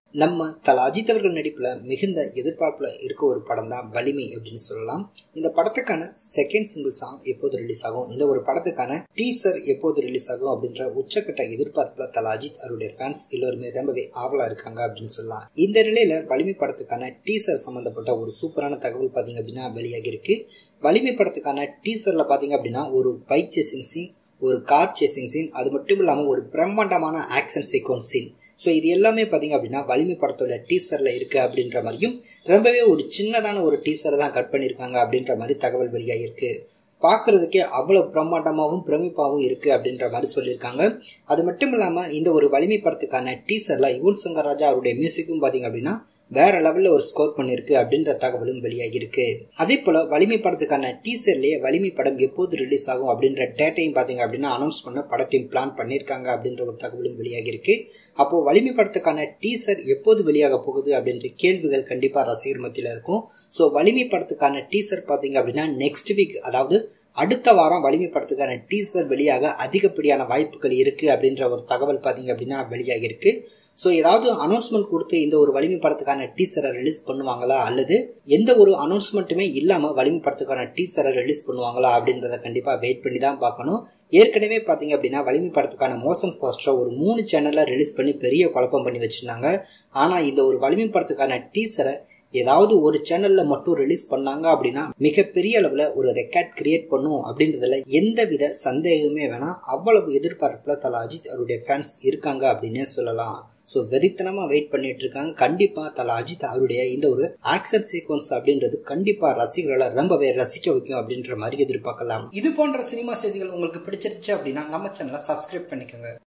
நம்ம தல அஜித் அவர்கள் நடிப்புல மிகுந்த எதிர்பார்ப்புல இருக்க ஒரு படம் தான் வலிமை அப்படின்னு சொல்லலாம் இந்த படத்துக்கான செகண்ட் சிங்கிள் சாங் எப்போது ரிலீஸ் ஆகும் இந்த ஒரு படத்துக்கான டீசர் எப்போது ரிலீஸ் ஆகும் அப்படின்ற உச்சக்கட்ட எதிர்பார்ப்புல தல அஜித் அவருடைய ஃபேன்ஸ் எல்லோருமே ரொம்பவே ஆவலா இருக்காங்க அப்படின்னு சொல்லலாம் இந்த நிலையில வலிமை படத்துக்கான டீசர் சம்பந்தப்பட்ட ஒரு சூப்பரான தகவல் பாத்தீங்க அப்படின்னா வெளியாகி இருக்கு வலிமை படத்துக்கான டீசர்ல பாத்தீங்க அப்படின்னா ஒரு பைக் சேசிங் சீன் ஒரு கார் சேசிங் சீன் அது மட்டும் இல்லாமல் ஒரு பிரம்மாண்டமான ஆக்ஷன் சீக்வன்ஸ் சீன் ஸோ இது எல்லாமே பார்த்தீங்க அப்படின்னா வலிமை படத்தோட டீசரில் இருக்கு அப்படின்ற மாதிரியும் ரொம்பவே ஒரு சின்னதான ஒரு டீசரை தான் கட் பண்ணியிருக்காங்க அப்படின்ற மாதிரி தகவல் வெளியாகிருக்கு பார்க்கறதுக்கே அவ்வளோ பிரம்மாண்டமாகவும் பிரமிப்பாகவும் இருக்கு அப்படின்ற மாதிரி சொல்லியிருக்காங்க அது மட்டும் இல்லாமல் இந்த ஒரு வலிமை படத்துக்கான டீசரில் யுவன் சங்கர் ராஜா அவருடைய மியூசிக்கும் பார்த்தீங்க அப்படின்னா வேற லெவல்ல ஒரு ஸ்கோர் பண்ணிருக்கு அப்படின்ற தகவலும் வெளியாகி இருக்கு அதே போல வலிமை படத்துக்கான டீசர்லயே வலிமை படம் எப்போது ரிலீஸ் ஆகும் அப்படின்ற டேட்டையும் பாத்தீங்க அப்படின்னா அனௌன்ஸ் பண்ண படத்தையும் பிளான் பண்ணிருக்காங்க அப்படின்ற ஒரு தகவலும் வெளியாகி இருக்கு அப்போ வலிமை படத்துக்கான டீசர் எப்போது வெளியாக போகுது அப்படின்ற கேள்விகள் கண்டிப்பா ரசிகர் மத்தியில இருக்கும் ஸோ வலிமை படத்துக்கான டீசர் பாத்தீங்க அப்படின்னா நெக்ஸ்ட் வீக் அதாவது அடுத்த வாரம் வலிமை படத்துக்கான டீசர் வெளியாக அதிகப்படியான வாய்ப்புகள் இருக்கு அப்படின்ற ஒரு தகவல் பாத்தீங்க அப்படின்னா வெளியாகி இருக்கு ஸோ ஏதாவது அனௌன்ஸ்மெண்ட் கொடுத்து இந்த ஒரு வலிமை படத்துக்கான டீசரை ரிலீஸ் பண்ணுவாங்களா அல்லது எந்த ஒரு அனௌன்ஸ்மெண்ட்டுமே இல்லாமல் வலிமை படத்துக்கான டீசரை ரிலீஸ் பண்ணுவாங்களா அப்படின்றத கண்டிப்பாக வெயிட் பண்ணி தான் பார்க்கணும் ஏற்கனவே பார்த்தீங்க அப்படின்னா வலிமை படத்துக்கான மோசம் போஸ்டரை ஒரு மூணு சேனலில் ரிலீஸ் பண்ணி பெரிய குழப்பம் பண்ணி வச்சுருந்தாங்க ஆனால் இந்த ஒரு வலிமை படத்துக்கான டீசரை ஏதாவது ஒரு சேனல்ல மட்டும் ரிலீஸ் பண்ணாங்க அப்படின்னா மிகப்பெரிய அளவுல ஒரு ரெக்கார்ட் கிரியேட் பண்ணும் அப்படின்றதுல எந்தவித சந்தேகமே வேணாம் அவ்வளவு எதிர்பார்ப்புல தலா அஜித் அவருடைய ஃபேன்ஸ் இருக்காங்க அப்படின்னே சொல்லலாம் ஸோ வெறித்தனமா வெயிட் பண்ணிட்டு இருக்காங்க கண்டிப்பா தலா அஜித் அவருடைய இந்த ஒரு ஆக்ஷன் சீக்வன்ஸ் அப்படின்றது கண்டிப்பா ரசிகர்களை ரொம்பவே ரசிக்க வைக்கும் அப்படின்ற மாதிரி எதிர்பார்க்கலாம் இது போன்ற சினிமா செய்திகள் உங்களுக்கு பிடிச்சிருச்சு அப்படின்னா நம்ம சேனலை சப்ஸ்கிரைப் பண்ணிக்கோங்க